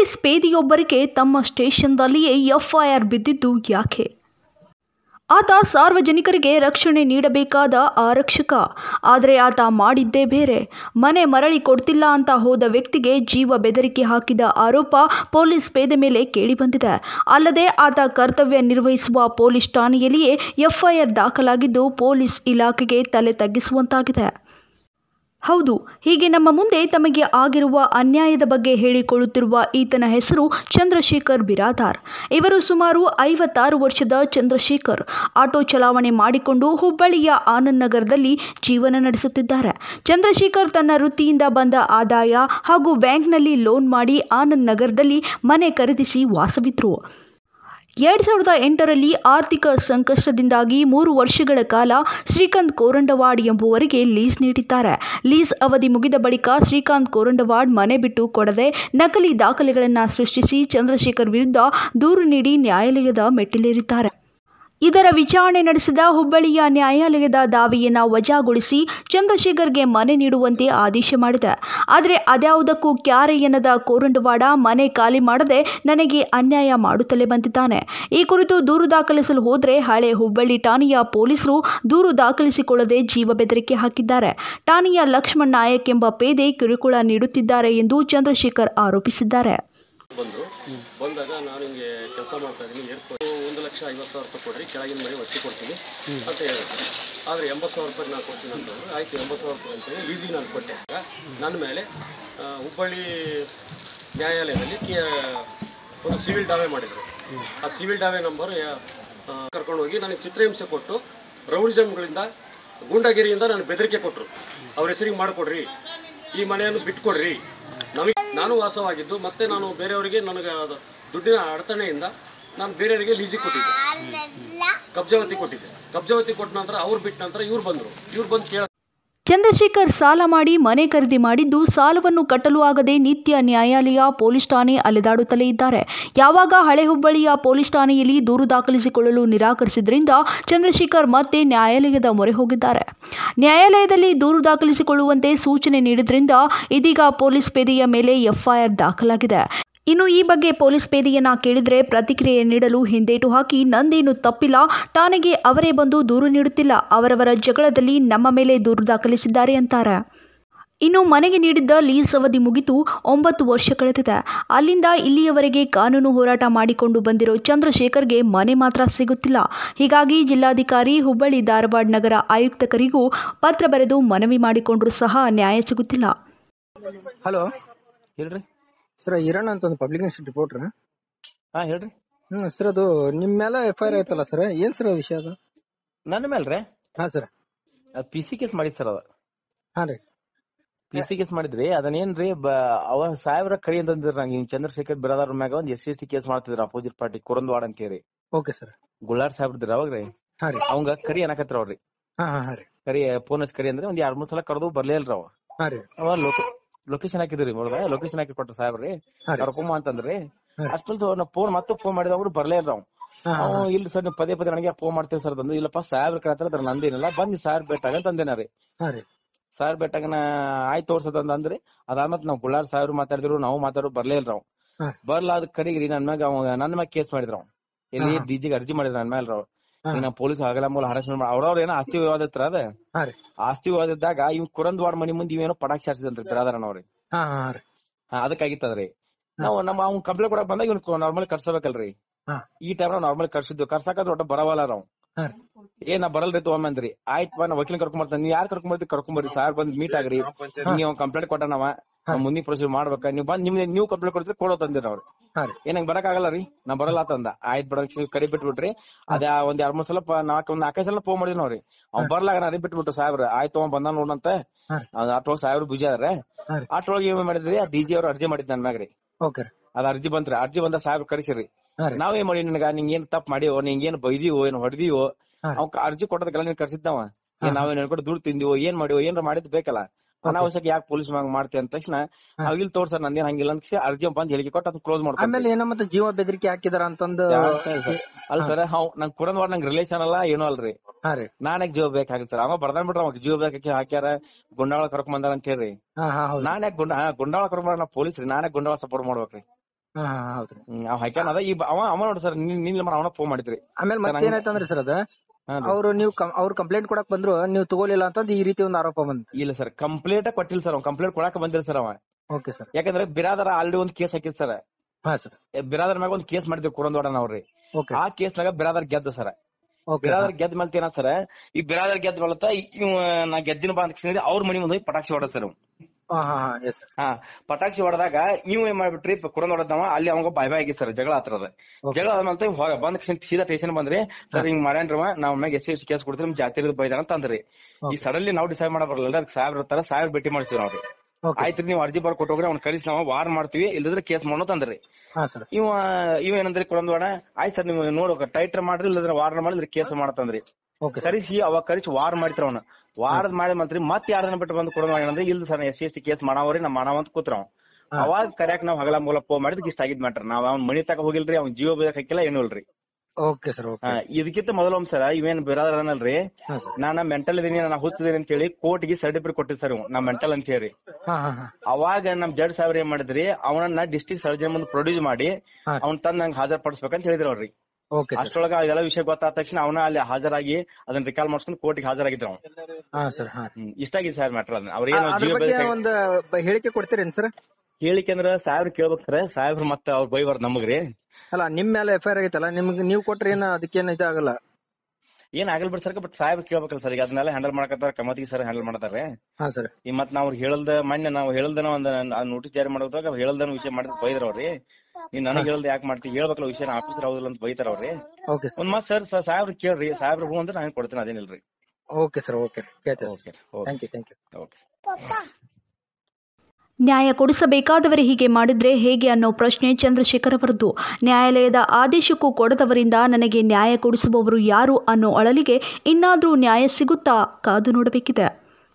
Police ಪೇದೆಯೊಬ್ಬರಿಗೆ ತಮ್ಮ ಸ್ಟೇಷನ್ದಲ್ಲಿಯೇ FIR ಬಿದ್ದಿದ್ದು ಯಾಕೆ ಆತ ಸಾರ್ವಜನಿಕರಿಗೆ ರಕ್ಷಣೆ ನೀಡಬೇಕಾದ ಆರಕ್ಷಕ ಆದರೆ ಆತ ಮಾಡಿದ್ದೇ ಬೇರೆ ಮನೆ ಮರಳಿ ಕೊಡ್ತಿಲ್ಲ ಅಂತ ಹೋದ ವ್ಯಕ್ತಿಗೆ ಜೀವ ಬೆದರಿಕೆ ಹಾಕಿದ ಆರೋಪ ಪೊಲೀಸ್ ಪೇದೆ ಮೇಲೆ ಕೇಳಿಬಂದಿದೆ ಅಲ್ಲದೆ ಆತ ಕರ್ತವ್ಯ ನಿರ್ವಹಿಸುವ ಪೊಲೀಸ್ ಠಾಣೆಯಲ್ಲಿಯೇ ಎಫ್ಐಆರ್ ದಾಖಲಾಗಿದ್ದು ಪೊಲೀಸ್ ಇಲಾಖೆಗೆ ತಲೆ ತಗ್ಗಿಸುವಂತಾಗಿದೆ ಹೌದು ಹೀಗೆ ನಮ್ಮ ಮುಂದೆ ತಮಗೆ ಆಗಿರುವ ಅನ್ಯಾಯದ ಬಗ್ಗೆ ಹೇಳಿಕೊಳ್ಳುತ್ತಿರುವ ಈತನ ಹೆಸರು ಚಂದ್ರಶೇಖರ್ ಬಿರಾದಾರ್ ಇವರು ಸುಮಾರು ಐವತ್ತಾರು ವರ್ಷದ ಚಂದ್ರಶೇಖರ್ ಆಟೋ ಚಲಾವಣೆ ಮಾಡಿಕೊಂಡು ಹುಬ್ಬಳ್ಳಿಯ ಆನಂದ್ ನಗರದಲ್ಲಿ ಜೀವನ ನಡೆಸುತ್ತಿದ್ದಾರೆ ಚಂದ್ರಶೇಖರ್ ತನ್ನ ವೃತ್ತಿಯಿಂದ ಬಂದ ಆದಾಯ ಹಾಗೂ ಬ್ಯಾಂಕ್ನಲ್ಲಿ ಲೋನ್ ಮಾಡಿ ಆನಂದ್ ನಗರದಲ್ಲಿ ಮನೆ ಖರೀದಿಸಿ ವಾಸವಿದ್ರು ಎರಡು ಸಾವಿರದ ಎಂಟರಲ್ಲಿ ಆರ್ಥಿಕ ಸಂಕಷ್ಟದಿಂದಾಗಿ ಮೂರು ವರ್ಷಗಳ ಕಾಲ ಶ್ರೀಕಾಂತ್ ಕೋರಂಡವಾಡ್ ಎಂಬುವರಿಗೆ ಲೀಸ್ ನೀಡಿದ್ದಾರೆ ಲೀಸ್ ಅವಧಿ ಮುಗಿದ ಬಳಿಕ ಶ್ರೀಕಾಂತ್ ಕೋರಂಡವಾಡ್ ಮನೆ ಬಿಟ್ಟು ಕೊಡದೆ ನಕಲಿ ದಾಖಲೆಗಳನ್ನು ಸೃಷ್ಟಿಸಿ ಚಂದ್ರಶೇಖರ್ ವಿರುದ್ಧ ದೂರು ನೀಡಿ ನ್ಯಾಯಾಲಯದ ಮೆಟ್ಟಿಲೇರಿದ್ದಾರೆ ಇದರ ವಿಚಾರಣೆ ನಡೆಸಿದ ಹುಬ್ಬಳ್ಳಿಯ ನ್ಯಾಯಾಲಯದ ದಾವೆಯನ್ನು ವಜಾಗೊಳಿಸಿ ಚಂದ್ರಶೇಖರ್ಗೆ ಮನೆ ನೀಡುವಂತೆ ಆದೇಶ ಮಾಡಿದೆ ಆದರೆ ಅದ್ಯಾವುದಕ್ಕೂ ಕ್ಯಾರೆ ಎನ್ನದ ಕೋರಂಡವಾಡ ಮನೆ ಖಾಲಿ ಮಾಡದೆ ನನಗೆ ಅನ್ಯಾಯ ಮಾಡುತ್ತಲೇ ಬಂದಿದ್ದಾನೆ ಈ ಕುರಿತು ದೂರು ದಾಖಲಿಸಲು ಹೋದರೆ ಹಳೆ ಹುಬ್ಬಳ್ಳಿ ಠಾಣೆಯ ಪೊಲೀಸರು ದೂರು ದಾಖಲಿಸಿಕೊಳ್ಳದೆ ಜೀವ ಬೆದರಿಕೆ ಹಾಕಿದ್ದಾರೆ ಠಾಣೆಯ ಲಕ್ಷ್ಮಣ್ ನಾಯಕ್ ಎಂಬ ಪೇದೆ ಕಿರುಕುಳ ನೀಡುತ್ತಿದ್ದಾರೆ ಎಂದು ಚಂದ್ರಶೇಖರ್ ಆರೋಪಿಸಿದ್ದಾರೆ ಬಂದರು ಬಂದಾಗ ನಾನು ಹಿಂಗೆ ಕೆಲಸ ಮಾಡ್ತಾ ಇದ್ದೀನಿ ಏರ್ಪೋರ್ಟ್ ಒಂದು ಲಕ್ಷ ಐವತ್ತು ಸಾವಿರ ರೂಪಾಯಿ ಕೊಡ್ರಿ ಕೆಳಗಿನ ಮನೆ ಒತ್ತಿ ಕೊಡ್ತೀನಿ ಅಂತ ಹೇಳಿದ್ರು ಆದರೆ ಎಂಬತ್ತು ಸಾವಿರ ರೂಪಾಯಿ ನಾನು ಕೊಡ್ತೀನಿ ಅಂತಂದ್ರೆ ಆಯಿತು ಎಂಬತ್ತು ಸಾವಿರ ರೂಪಾಯಿ ಅಂತೇಳಿ ಲೀಸಿಗೆ ನಾನು ಕೊಟ್ಟೆ ನನ್ನ ಮೇಲೆ ಆ, ಹುಬ್ಬಳ್ಳಿ ನ್ಯಾಯಾಲಯದಲ್ಲಿ ಕೆ ಒಂದು ಸಿವಿಲ್ ದಾವೆ ಮಾಡಿದರು ಆ ಸಿವಿಲ್ ದಾವೆ ನಂಬರ್ ಕರ್ಕೊಂಡು ಹೋಗಿ ನನಗೆ ಚಿತ್ರಹಿಂಸೆ ಕೊಟ್ಟು ರೌಡಿಸಮ್ಗಳಿಂದ ಗೂಂಡಾಗಿರಿಯಿಂದ ನಾನು ಬೆದರಿಕೆ ಕೊಟ್ಟರು ಅವ್ರ ಹೆಸರಿಗೆ ಮಾಡಿಕೊಡ್ರಿ ಈ ಮನೆಯನ್ನು ಬಿಟ್ಕೊಡ್ರಿ ನಮಗೆ ನಾನು ವಾಸವಾಗಿದ್ದು ಮತ್ತೆ ನಾನು ಬೇರೆಯವರಿಗೆ ನನಗೆ ಅದು ದುಡ್ಡಿನ ಅಡಚಣೆಯಿಂದ ನಾನು ಬೇರೆಯವರಿಗೆ ಲೀಸಿಗೆ ಕೊಟ್ಟಿದ್ದೆ ಕಬ್ಜಾವತಿ ಕೊಟ್ಟಿದ್ದೆ ಕಬ್ಜಾವತಿ ಕೊಟ್ಟ ನಂತರ ಅವ್ರು ಬಿಟ್ಟ ನಂತರ ಇವ್ರು ಬಂದರು ಇವ್ರು ಬಂದು ಕೇಳ ಚಂದ್ರಶೇಖರ್ ಸಾಲ ಮಾಡಿ ಮನೆ ಖರೀದಿ ಮಾಡಿದ್ದು ಸಾಲವನ್ನು ಕಟ್ಟಲು ಆಗದೆ ನಿತ್ಯ ನ್ಯಾಯಾಲಯ ಪೊಲೀಸ್ ಠಾಣೆ ಅಲೆದಾಡುತ್ತಲೇ ಇದ್ದಾರೆ ಯಾವಾಗ ಹಳೆ ಹುಬ್ಬಳ್ಳಿಯ ಪೊಲೀಸ್ ಠಾಣೆಯಲ್ಲಿ ದೂರು ದಾಖಲಿಸಿಕೊಳ್ಳಲು ನಿರಾಕರಿಸಿದ್ರಿಂದ ಚಂದ್ರಶೇಖರ್ ಮತ್ತೆ ನ್ಯಾಯಾಲಯದ ಮೊರೆ ಹೋಗಿದ್ದಾರೆ ನ್ಯಾಯಾಲಯದಲ್ಲಿ ದೂರು ದಾಖಲಿಸಿಕೊಳ್ಳುವಂತೆ ಸೂಚನೆ ನೀಡಿದ್ರಿಂದ ಇದೀಗ ಪೊಲೀಸ್ ಪೇದೆಯ ಮೇಲೆ ಎಫ್ಐಆರ್ ದಾಖಲಾಗಿದೆ ಇನ್ನು ಈ ಬಗ್ಗೆ ಪೊಲೀಸ್ ಪೇದೆಯನ್ನ ಕೇಳಿದ್ರೆ ಪ್ರತಿಕ್ರಿಯೆ ನೀಡಲು ಹಿಂದೇಟು ಹಾಕಿ ನಂದೇನು ತಪ್ಪಿಲ್ಲ ಠಾಣೆಗೆ ಅವರೇ ಬಂದು ದೂರು ನೀಡುತ್ತಿಲ್ಲ ಅವರವರ ಜಗಳದಲ್ಲಿ ನಮ್ಮ ಮೇಲೆ ದೂರು ದಾಖಲಿಸಿದ್ದಾರೆ ಅಂತಾರೆ ಇನ್ನು ಮನೆಗೆ ನೀಡಿದ್ದ ಲೀಸ್ ಅವಧಿ ಮುಗಿತು ಒಂಬತ್ತು ವರ್ಷ ಕಳೆದಿದೆ ಅಲ್ಲಿಂದ ಇಲ್ಲಿಯವರೆಗೆ ಕಾನೂನು ಹೋರಾಟ ಮಾಡಿಕೊಂಡು ಬಂದಿರೋ ಚಂದ್ರಶೇಖರ್ಗೆ ಮನೆ ಮಾತ್ರ ಸಿಗುತ್ತಿಲ್ಲ ಹೀಗಾಗಿ ಜಿಲ್ಲಾಧಿಕಾರಿ ಹುಬ್ಬಳ್ಳಿ ಧಾರವಾಡ ನಗರ ಆಯುಕ್ತರಿಗೂ ಪತ್ರ ಬರೆದು ಮನವಿ ಮಾಡಿಕೊಂಡರೂ ಸಹ ನ್ಯಾಯ ಸಿಗುತ್ತಿಲ್ಲ ಹಲೋ ಹೇಳ್ರಿ ಸರ್ ಹಿರಣ್ಣ ಅಂತ ಒಂದು ಪಬ್ಲಿಕ್ ಇನ್ಸ್ಟಿಟ್ಯೂಟ್ ರಿಪೋರ್ಟ್ರ್ ಹಾ ಹೇಳ್ರಿ ಹ್ಮ್ ಸರ್ ಅದು ನಿಮ್ ಮೇಲೆ ಎಫ್ ಐ ಆರ್ ಆಯ್ತಲ್ಲ ಸರ್ ಏನ್ ಸರ್ ವಿಷಯ ಅದು ನನ್ನ ಮೇಲ್ರಿ ಹಾ ಸರ್ ಅದ್ ಪಿ ಸಿ ಕೇಸ್ ಮಾಡಿದ್ ಸರ್ ಅದ ಹಾ ರೀ ಪಿ ಸಿ ಕೇಸ್ ಮಾಡಿದ್ರಿ ಅದನ್ನೇನ್ರಿ ಬ- ಅವ ಸಾಹೇಬ್ರ ಕರಿ ಅಂತಂದಿರ ನಂಗೆ ಹಿಂಗ್ ಚಂದ್ರಶೇಖರ್ ಬಿರಾದಾರ್ ಮ್ಯಾಗ ಒಂದ್ ಎಸ್ ಎಸ್ ಟಿ ಕೇಸ್ ಮಾಡ್ತಿದ್ರ ಅಪೋಸಿಟ್ ಪಾರ್ಟಿ ಕುರಂದ್ವಾಡ್ ಅಂತ ಹೇಳಿ ಓಕೆ ಸರ್ ಗುಳ್ಳಾರ್ ಸಾಹೇಬ್ರದ್ರಿ ಅವಾಗ್ರಿ ಹಾ ರೀ ಅವಂಗ ಕರಿ ಅನ್ನಕತ್ರ ಅವ್ರಿ ಹಾ ಹಾ ಹಾ ರೀ ಕರಿ ಫೋನ್ ಹಚ್ಚಿ ಕರಿ ಅಂದ್ರೆ ಒಂದ್ ಎರಡ್ ಮೂರ್ ಸಲ ಕರೆದು ಬರ್ಲೇ ಇಲ್ರಿ ಅವ ಹಾ ರೀ ಅವ ಲೊಕೇಶನ್ ಹಾಕಿದ್ರಿ ನೋಡ್ದ ಲೊಕೇಶನ್ ಹಾಕಿ ಕೊಟ್ಟ ಸಾಹೇಬ್ರಿ ಹಾ ರೀ ಕರ್ಕೊಂಬ ಅಂತಂದ್ರಿ ಹಾ. ಅಷ್ಟೊಂದು ನಾ ಫೋನ್ ಮತ್ತೆ ಫೋನ್ ಮಾಡಿದ ಅವ್ರು ಬರ್ಲೇ ಇಲ್ಲ ಅವ್ ಹಾ ಹಾ ಅವ್ ಇಲ್ಲ ಸರ್ ನೀವು ಪದೇ ಪದೇ ನನಗೆ ಫೋನ್ ಮಾಡ್ತೀವಿ ಸರ್ ಬಂದು ಇಲ್ಲಪ್ಪ ಸಾಹೇಬ್ರ ಕಡೆ ಅದ್ರ ನಂದೇನಿಲ್ಲ ಬಂದ್ ಸಾಹೇಬ್ ಬೆಟ್ಟಾಗ ಅಂತಂದೇನ ರೀ ಹಾ ರೀ ಸಾಹೇಬ್ ಬೆಟ್ಟಾಗನ ಆಯ್ತು ತೋರ್ಸದಂದ ಅಂದ್ರಿ ಅದಾದ್ಮೇಲೆ ನಾವ್ ಗುಳ್ಳಾರ್ ಸಾಹೇಬ್ರು ಮಾತಾಡಿದ್ರು ನಾವು ಮಾತಾಡೋ ಬರ್ಲೇ ಇಲ್ರಿ ಅವ್ ಹಾ. ಬರ್ಲಾದ ಕರಿಗ್ರಿ ನನ್ ಮ್ಯಾಗ ಅವ ನನ್ ಮ್ಯಾಗ ಕೇಸ್ ಮಾಡಿದ್ರ ಅವ್ ಇಲ್ಲಿ ಹಾ. ಡಿಜಿಗೆ ಅರ್ಜಿ ಮಾಡಿದ್ರ ನನ್ ಮೇಲೆ ಅವ್ ಹಾ. ಈಗ ನಾ ಪೊಲೀಸ್ ಆಗಲ ಮೂಲ ಹರಾಸ್ಮೆಂಟ್ ಅವ್ರವ್ರ ಏನೋ ಆಸ್ತಿ ವಿವಾದ ಇತ್ರ ಅದ ಹಾ ರೀ ಆಸ್ತಿ ವಿವಾದ ಇದ್ದಾಗ ಇವ್ ಕುರಂದ್ವಾಡ್ ಮನಿ ಮುಂದೆ ಇವೇನೋ ಪಟಾಕ್ ಶಾರ್ಸಿದಂತ್ರಿ ಬಿರಾದರನವ್ರಿ ಹಾ ಹಾ ರೀ ಅದಕ್ಕಾಗಿತ್ತದ್ರಿ ನಾವು ನಮ್ಮ ಅವ್ನ್ ಕಂಪ್ಲೇಂಟ್ ಕೊಡಕ್ ಬಂದಾಗ ಇವ್ನ ನಾರ್ಮಲ್ ಕರ್ಸಬೇಕಲ್ರಿ ಹಾ ಈ ಟೈಮ್ ನಾರ್ಮಲ್ ಕರ್ಸಿದ್ವಿ ಕರ್ಸಕಾದ್ರ ಒಟ್ಟ ಬರವಲ್ಲ ನಾವು ಹಾ ರೀ ಏ ನಾ ಬರಲ್ರಿ ತಗೊಂಡ್ ಅಂದ್ರಿ ಆಯ್ತು ಬಾ ನಾ ವಕೀಲ ಕರ್ಕೊಂಡ್ ಬರ್ತಾನೆ ನೀವ್ ಯಾರು ಕರ್ಕೊಂಡ್ ಬರ್ತೀವಿ ಕರ್ಕೊಂಡ್ ಬರ್ರಿ ಸಾರ್ ಬಂದ್ ಮೀಟ್ ಆಗ್ರಿ ನೀವು ಕಂಪ್ಲೇಂಟ್ ಕೊಟ್ಟ ನಾವ ನಾವ್ ಮುಂದಿನ ಪ್ರೊಸೀಜರ್ ಮಾಡ್ಬೇಕ ನೀವ್ ಬಂದ್ ನಿಮ್ ನೀವು ಕಂಪ್ಲೇಂಟ್ ಕೊಡ್ತೀರಿ ಕೊಡೋ ತಂದಿರ ಅವ್ರು ಹಾ ರೀ ಏನ್ ನಂಗ್ ಬರಕ್ ಆಗಲ್ಲ ರೀ ನಾ ಬರಲ್ಲ ತಂದ ಆಯ್ತ್ ಬಿಡ ಕರಿ ಬಿಟ್ಬಿಟ್ರಿ ಅದೇ ಆ ಒಂದ್ ಎರಡ್ ಮೂರ್ ಸಲ ಪ- ನಾಲ್ಕ್ ಒಂದ್ ನಾಲ್ಕೈದ್ ಸಲ ಫೋನ್ ಮಾಡಿದ್ವಿ ನಾವ್ರಿ ಅವ್ನ್ ಬರ್ಲಾಗ ನಾ ಬಿಟ್ಬಿಟ್ಟು ಸಾಹೇಬ್ರ ಆಯ್ತು ಅವ್ನ್ ಬಂದ ನೋಡಂತ ಹಾ ರೀ ಆಟೋಳಗ್ ಸಾಹೇಬ್ರು ಬಿಜಿ ಆದ್ರೆ ಹಾ ರೀ ಆಟೋಳಗೆ ಏನ್ ಮಾಡಿದ್ರಿ ಆ ಡಿ ಜಿ ಅವ್ರು ಅರ್ಜಿ ಮಾಡಿದ್ ನನ್ ಮ್ಯಾಗ್ರಿ ಓಕೆ ರೀ ಅದ್ ಅರ್ಜಿ ಬಂತ್ರಿ ಅರ್ಜಿ ಬಂದ ಸಾಹೇಬ್ರು ಕಳಿಸಿರಿ ಹಾ ರೀ ನಾವೇನ್ ಮಾಡಿ ನಿನಗ ನಿಂಗ್ ಏನ್ ತಪ್ಪ ಮಾಡಿವೋ ನಿಂಗ್ ಏನ್ ಬೈದಿವೋ ಏನ್ ಹೊಡೆದಿವೋ ಹಾ. ಅವ್ ಅರ್ಜಿ ಕೊಟ್ಟದಕ್ಕೆಲ್ಲ ನೀನ್ ಕರ್ಸಿದ್ದವ ಏನ್ ನಾವೇನ್ ಹೇಳ್ಕೊಟ್ಟು ದುಡ್ಡು ತಿಂದಿವೋ ಏನ್ ಮಾಡಿವೋ ಏನ್ರ ಮಾಡಿದ್ ಬೇಕಲ್ಲ ಅನಾವಶ್ಯಕ ಯಾಕೆ ಪೊಲೀಸ್ ಮ್ಯಾಗ ಮಾಡ್ತಿ ಅಂದ ತಕ್ಷಣ ನಾವ್ ಇಲ್ಲಿ ತೋರ್ಸರ್ ನಂದೇನ್ ಹಂಗಿಲ್ಲ ಅಂತ ಅರ್ಜಿ ಬಂದ್ ಹೇಳಿಕೆ ಕೊಟ್ಟು ಅದನ್ನ ಕ್ಲೋಸ್ ಮಾಡ್ಕೊಂಡು ಆಮೇಲೆ ಏನೋ ಮತ್ತೆ ಜೀವ ಬೆದರಿಕೆ ಹಾಕಿದಾರ ಅಂತಂದು ಅಲ್ಲ ಸರ್ ಹಾವ್ ನಂಗ್ ಕುರಂದ್ ನಂಗ್ ರಿಲೇಷನ್ ಅಲ್ಲ ಏನೋ ಅಲ್ರಿ ಹಾ ರೀ ನಾನ್ಯಾಕ್ ಜೀವ ಬೇಕಾಗಿತ್ತು ಸರ್ ಅವ ಬರ್ದಾನ್ ಬಿಟ್ರ ಅವ ಜೀವ ಬೇಕಾಗಿ ಹಾಕ್ಯಾರ ಗುಂಡಾಳ ಕರ್ಕೊಂಡ್ ಬಂದಾರ ಅಂತ ಹೇಳ್ರಿ ಹಾ ಹಾ ಹೌದು ನಾನ್ ಯಾಕೆ ಗುಂಡ ಹಾ, ಗುಂಡಾಳ ಕರ್ಕೊಂಡ್ ನಾ ಪೊಲೀಸ್ ರೀ ನಾನೇ ಗುಂಡಾಳ ಸಪೋರ್ಟ್ ಮಾಡ್ಬೇಕ್ರಿ ಹಾ ಹಾ ಹೌದ್ರಿ ಹ್ಮ್ ಅವ್ ಹಾಕ್ಯಾನ ಅದ ಈ ಬ- ಅವ ಅವ ನೋಡಿ ಸರ್ ನಿನ್ನ ಅವನ ಫೋನ್ ಮಾಡಿದ್ರಿ ಆಮೇಲೆ ಮತ್ತೆ ಏನಾಯ್ತಂದ್ರಿ ಸರ್ ಅದ ಹಾ ರೀ. ಅವ್ರು ನೀವು ಅವ್ರು ಕಂಪ್ಲೇಂಟ್ ಕೊಡಕ್ ಬಂದ್ರು ನೀವು ತಗೋಲಿಲ್ಲ ಅಂತಂದ್ ಈ ರೀತಿ ಒಂದು ಆರೋಪ ಬಂದ್ ಇಲ್ಲ ಸರ್ ಕಂಪ್ಲೇಂಟ್ ಕೊಟ್ಟಿಲ್ಲ ಸರ್ ಅವ್ನು ಕಂಪ್ಲೇಂಟ್ ಕೊಡಾಕ ಬಂದಿಲ್ಲ ಸರ್ ಅವ ಓಕೆ ಸರ್ ಯಾಕಂದ್ರೆ ಬಿರಾದರ ಆಲ್ರೆಡಿ ಒಂದ್ ಕೇಸ್ ಹಾಕಿದ್ ಸರ್ ಹಾ ಸರ್ ಬಿರಾದರ್ ಮ್ಯಾಗ ಒಂದ್ ಕೇಸ್ ಮಾಡಿದ್ವಿ ಕುರಂದೋಡನ ಅವ್ರಿ ಓಕೆ ಆ ಕೇಸ್ ನಾಗ ಬಿರಾದರ್ ಗೆದ್ದ ಸರ್ ಓಕೆ ಬಿರಾದರ್ ಗೆದ್ದ ಮೇಲೆ ಏನ ಸರ್ ಈ ಬಿರಾದರ್ ಗೆದ್ದ ಬಳತ ಇವ ನಾ ಗೆದ್ದಿನ ಬಾ ಅಂತ ಅವ್ರ ಮನಿ ಮುಂದೆ ಹೋಗಿ ಪಟಾಕ್ಷಿ ಹೊಡೆದ ಸರ್ ಹಾ ಹಾ ಹಾ ಎಸ್ ಸರ್ ಹಾ ಪಟಾಕ್ಷಿ ಹೊಡೆದಾಗ ನೀವು ಏನ್ ಮಾಡ್ಬಿಟ್ರಿ ಕುರಂದ್ ಹೊಡೆದವ ಅಲ್ಲಿ ಅವಾಗ ಬಾಯ್ ಬಾಯ್ ಆಗಿ ಸರ್ ಜಗಳ ಹತ್ರದ ಜಗಳ ಆದ್ಮೇಲೆ ಹೊರ ಬಂದ ಕ್ಷಣ ಸೀದಾ ಸ್ಟೇಷನ್ ಬಂದ್ರಿ ಸರ್ ಹಿಂಗ್ ಮಾಡ್ಯಾನ್ರವ ನಾವ್ ಮ್ಯಾಗ ಎಸ್ ಎಸ್ ಕೇಸ್ ಕೊಡ್ತೀವಿ ನಿಮ್ ಜಾತಿ ಬೈದಾನ ಅಂತ ಅಂದ್ರಿ ಈ ಸಡನ್ಲಿ ನಾವು ಡಿಸೈಡ್ ಮಾಡಕ್ ಬರಲ್ಲ ಅದಕ್ಕೆ ಸಾಹೇಬ್ರ ಇರ್ತಾರ ಸಾಹೇಬ್ರ ಭೇಟಿ ಮಾಡ್ತೀವಿ ನಾವ್ರಿ ಓಕೆ ಆಯ್ತ್ರಿ ನೀವು ಅರ್ಜಿ ಬರ್ ಕೊಟ್ಟೋಗ್ರಿ ಅವ್ನ ಕಳಿಸಿ ನಾವು ವಾರ್ ಮಾಡ್ತೀವಿ ಇಲ್ಲದ್ರೆ ಕೇಸ್ ಮಾಡೋ ತಂದ್ರಿ ಹಾ ಸರ್ ಇವ ಇವ ಏನಂದ್ರಿ ಕುರಂದ್ವಾಡ ಆಯ್ತ್ ಸರ್ ನೀವು ನೋಡು ಟೈಟ್ರ್ ಮಾಡ್ರಿ ಇಲ್ಲದ್ರೆ ವಾರ್ ಮಾಡಿದ್ರೆ ಕೇಸ್ ಮಾಡತ್ತಂದ್ರಿ ಓಕೆ ಸರ್ ಕರಿಸಿ ಅವಾಗ ಕರಿಸಿ ವಾರ್ ಮಾಡ್ತಾರ ಅವನ ವಾರದ ಮಾಡಿ ಮಂತ್ರಿ ಮತ್ ಯಾರ ದಿನ ಬಿಟ್ಟು ಬಂದು ಕೊಡೋಣ ಏನಂದ್ರೆ ಇಲ್ಲ sir S C S T case ಮಾಡಾವ್ರಿ ನಾ ಮಾಡಾವ ಅಂತ ಕೂತ್ರವ್ ಅವಾಗ ಕರ್ಯಾಕ್ ನಾವ್ ಹಗಲ ಮೂಲ ಫೋನ್ ಮಾಡಿದ್ ಇಷ್ಟ ಆಗಿದ್ ಮ್ಯಾಟ್ರ್ ನಾವ್ ಅವ್ನ ಮನಿ ತಕ ಹೋಗಿಲ್ರಿ ಅವ್ನ ಜೀವ ಬೇಕ್ ಹಾಕಿಲ್ಲ ಏನೂ ಇಲ್ರಿ ಓಕೆ ಸರ್ ಓಕೆ ಆ, ಇದಕ್ಕಿಂತ ಮೊದಲ ಸರ್ ಇವೇನ್ ಬಿರಾದರ್ ಅದನಲ್ರಿ ಹಾ ಸರ್ ನಾನ ಮೆಂಟಲ್ ಇದೀನಿ ನಾ ಹುಚ್ಚಿದೀನಿ ಅಂತ ಹೇಳಿ ಕೋರ್ಟ್ಗೆ ಸರ್ಟಿಫಿಕೇಟ್ ಕೊಟ್ಟಿದ್ ಸರ್ ನಾ ಮೆಂಟಲ್ ಅಂತ ಹೇಳಿ ಹಾ ಹಾ ಹಾ ಅವಾಗ ನಮ್ ಜಡ್ಜ್ ಸಾಹೇಬ್ರ ಏನ್ ಮಾಡಿದ್ರಿ ಅವನನ್ನ ಡಿಸ್ಟ್ರಿಕ್ಟ್ ಸರ್ಜನ್ ಮುಂದೆ ಪ್ರೊಡ್ಯೂಸ್ ಮಾಡಿ ಹಾ. ಅವ್ನ ತಂದ್ ನಂಗೆ ಹಾಜರ್ ಪಡಿಸ್ಬೇಕಂತ ಹೇಳಿದ್ರು ಅವ್ರಿ ಓಕೆ ಸರ್ ಅಷ್ಟೊಳಗ ಇದೆಲ್ಲ ವಿಷಯ ಗೊತ್ತಾದ ತಕ್ಷಣ ಅವನ ಅಲ್ಲಿ ಹಾಜರಾಗಿ ಅದನ್ನ ರಿಕಾಲ್ ಮಾಡ್ಸ್ಕೊಂಡು ಕೋರ್ಟಿಗೆ ಹಾಜರಾಗಿದ್ರು ಅವ್ನು ಹಾ ಸರ್ ಹಾ ಹ್ಮ್, ಇಷ್ಟ ಆಗಿದೆ ಸರ್ ಮ್ಯಾಟ್ರ್ ಅದನ್ನ ಅವ್ರೇನು ಅದ್ರ ಜೀವ ಬಗ್ಗೆ ಬೆದರಿಕೆ ಒಂದು ಬ- ಹೇಳಿಕೆ ಕೊಡ್ತೀರೇನ್ ಸರ್ ಹೇಳಿಕೆ ಅಂದ್ರ ಸಾಹೇಬ್ರ ಕೇಳ್ಬೇಕು ಸರ್ ಸಾಹೇಬ್ರ ಮತ್ತ ಅವ್ರ ಬೈಬಾರ್ದು ನಮಗ್ರಿ ಅಲ್ಲ ನಿಮ್ ಮೇಲೆ ಎಫ್ ಐ ಆರ್ ಆಗೈತಲ್ಲ ನಿಮ್ಗೆ ನೀವು ಕೊಟ್ರೆ ಏನ ಅದಕ್ಕೇನ್ ಇದಾಗಲ್ಲ ಏನ್ ಆಗಲ್ ಬಿಡ್ ಸರ್ ಬಟ್ ಸಾಹೇಬ್ರ ಕೇಳ್ಬೇಕಲ್ಲ ಸರ್ ಈಗ ಅದನ್ನೆಲ್ಲ ಹ್ಯಾಂಡಲ್ ಮಾಡಕತ್ತಾರ ಕಮತಿಗೆ ಸರ್ ಹ್ಯಾಂಡಲ್ ಮಾಡ್ತಾರೆ ಹಾ ಸರ್ ಈ ಮತ್ ನಾವ್ ಹೇಳಲ್ದ ಮೊನ್ನೆ ನಾವು ಹೇಳಲ್ದನ ಒಂದ್ ನೋಟಿಸ್ ಜಾರಿ ಮಾಡೋದಾಗ ಹೇಳಲ್ದನ ವಿಷಯ ಮಾಡಿದ್ ಬೈದ್ರ ಅವ್ರಿ ನೀನ್ ನನಗ್ ಹೇಳ್ದ ಯಾಕೆ ಮಾಡ್ತಿ ಹೇಳ್ಬೇಕಲ್ಲ ವಿಷಯ ಆಫೀಸರ್ ಹೌದಿಲ್ಲ ಅಂತ ಬೈತಾರ ಅವ್ರಿ ಓಕೆ ಸರ್ ಒಂದ್ ಮಾತ್ ಸರ್ ಸಾಹೇಬ್ರ ಕೇಳ್ರಿ ಸಾಹೇಬ್ರ ಹೂ ಅಂದ್ರೆ ನಾನು ಕೊಡ್ತೀನಿ ಅದೇನಿಲ್ರಿ ಓಕೆ ಸರ್ ಓಕೆ ಕೇಳ್ತೇವೆ okay thank you thank you okay ನ್ಯಾಯ ಕೊಡಿಸಬೇಕಾದವರೇ ಹೀಗೆ ಮಾಡಿದ್ರೆ ಹೇಗೆ ಅನ್ನೋ ಪ್ರಶ್ನೆ ಚಂದ್ರಶೇಖರ್ ಅವರದ್ದು ನ್ಯಾಯಾಲಯದ ಆದೇಶಕ್ಕೂ ಕೊಡದವರಿಂದ ನನಗೆ ನ್ಯಾಯ ಕೊಡಿಸುವವರು ಯಾರು ಅನ್ನೋ ಅಳಲಿಗೆ ಇನ್ನಾದರೂ ನ್ಯಾಯ ಸಿಗುತ್ತಾ ಕಾದು ನೋಡಬೇಕಿದೆ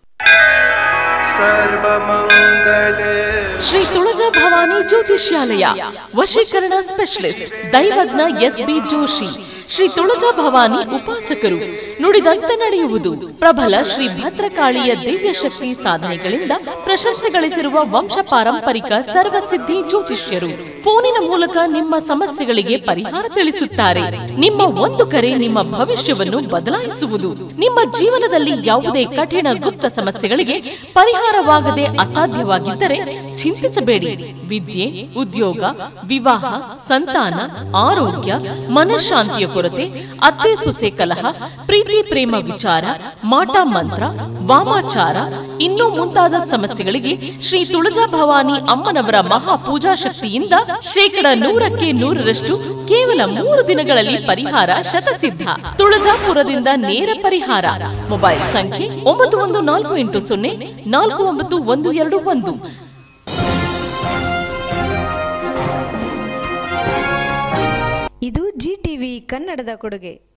ಶ್ರೀ ತುಳಜಾ ಭವಾನಿ ಜ್ಯೋತಿಷ್ಯಾಲಯ ವಶೀಕರಣ ಸ್ಪೆಷಲಿಸ್ಟ್ ದೈವಜ್ಞ ಎಸ್ ಬಿ ಜೋಶಿ ಶ್ರೀ ತುಳಜಾ ಭವಾನಿ ಉಪಾಸಕರು ನುಡಿದಂತೆ ನಡೆಯುವುದು ಪ್ರಬಲ ಶ್ರೀ ಭದ್ರಕಾಳಿಯ ದಿವ್ಯ ಶಕ್ತಿ ಸಾಧನೆಗಳಿಂದ ಪ್ರಶಂಸೆ ಗಳಿಸಿರುವ ವಂಶ ಪಾರಂಪರಿಕ ಸರ್ವಸಿದ್ಧಿ ಜ್ಯೋತಿಷ್ಯರು ಫೋನಿನ ಮೂಲಕ ನಿಮ್ಮ ಸಮಸ್ಯೆಗಳಿಗೆ ಪರಿಹಾರ ತಿಳಿಸುತ್ತಾರೆ ನಿಮ್ಮ ಒಂದು ಕರೆ ನಿಮ್ಮ ಭವಿಷ್ಯವನ್ನು ಬದಲಾಯಿಸುವುದು ನಿಮ್ಮ ಜೀವನದಲ್ಲಿ ಯಾವುದೇ ಕಠಿಣ ಗುಪ್ತ ಸಮಸ್ಯೆಗಳಿಗೆ ಪರಿಹಾರವಾಗದೆ ಅಸಾಧ್ಯವಾಗಿದ್ದರೆ ಚಿಂತಿಸಬೇಡಿ ವಿದ್ಯೆ ಉದ್ಯೋಗ ವಿವಾಹ ಸಂತಾನ ಆರೋಗ್ಯ ಮನಃಶಾಂತಿಯ ಕೊರತೆ ಅತ್ತೆ ಸೊಸೆ ಕಲಹ ಪ್ರೀತಿ ಪ್ರೇಮ ವಿಚಾರ ಮಾಟ ಮಂತ್ರ ವಾಮಾಚಾರ ಇನ್ನೂ ಮುಂತಾದ ಸಮಸ್ಯೆಗಳಿಗೆ ಶ್ರೀ ತುಳಜಾ ಭವಾನಿ ಅಮ್ಮನವರ ಮಹಾ ಪೂಜಾ ಶಕ್ತಿಯಿಂದ ಶೇಕಡ ನೂರಕ್ಕೆ ನೂರರಷ್ಟು ಕೇವಲ ಮೂರು ದಿನಗಳಲ್ಲಿ ಪರಿಹಾರ ಶತಸಿದ್ಧ ತುಳಜಾಪುರದಿಂದ ನೇರ ಪರಿಹಾರ ಮೊಬೈಲ್ ಸಂಖ್ಯೆ ಒಂಬತ್ತು ಒಂದು ನಾಲ್ಕು ಎಂಟು ಸೊನ್ನೆ ನಾಲ್ಕು ಒಂಬತ್ತು ಒಂದು ಎರಡು ಒಂದು ಇದು ಜಿ ಟಿವಿ ಕನ್ನಡದ ಕೊಡುಗೆ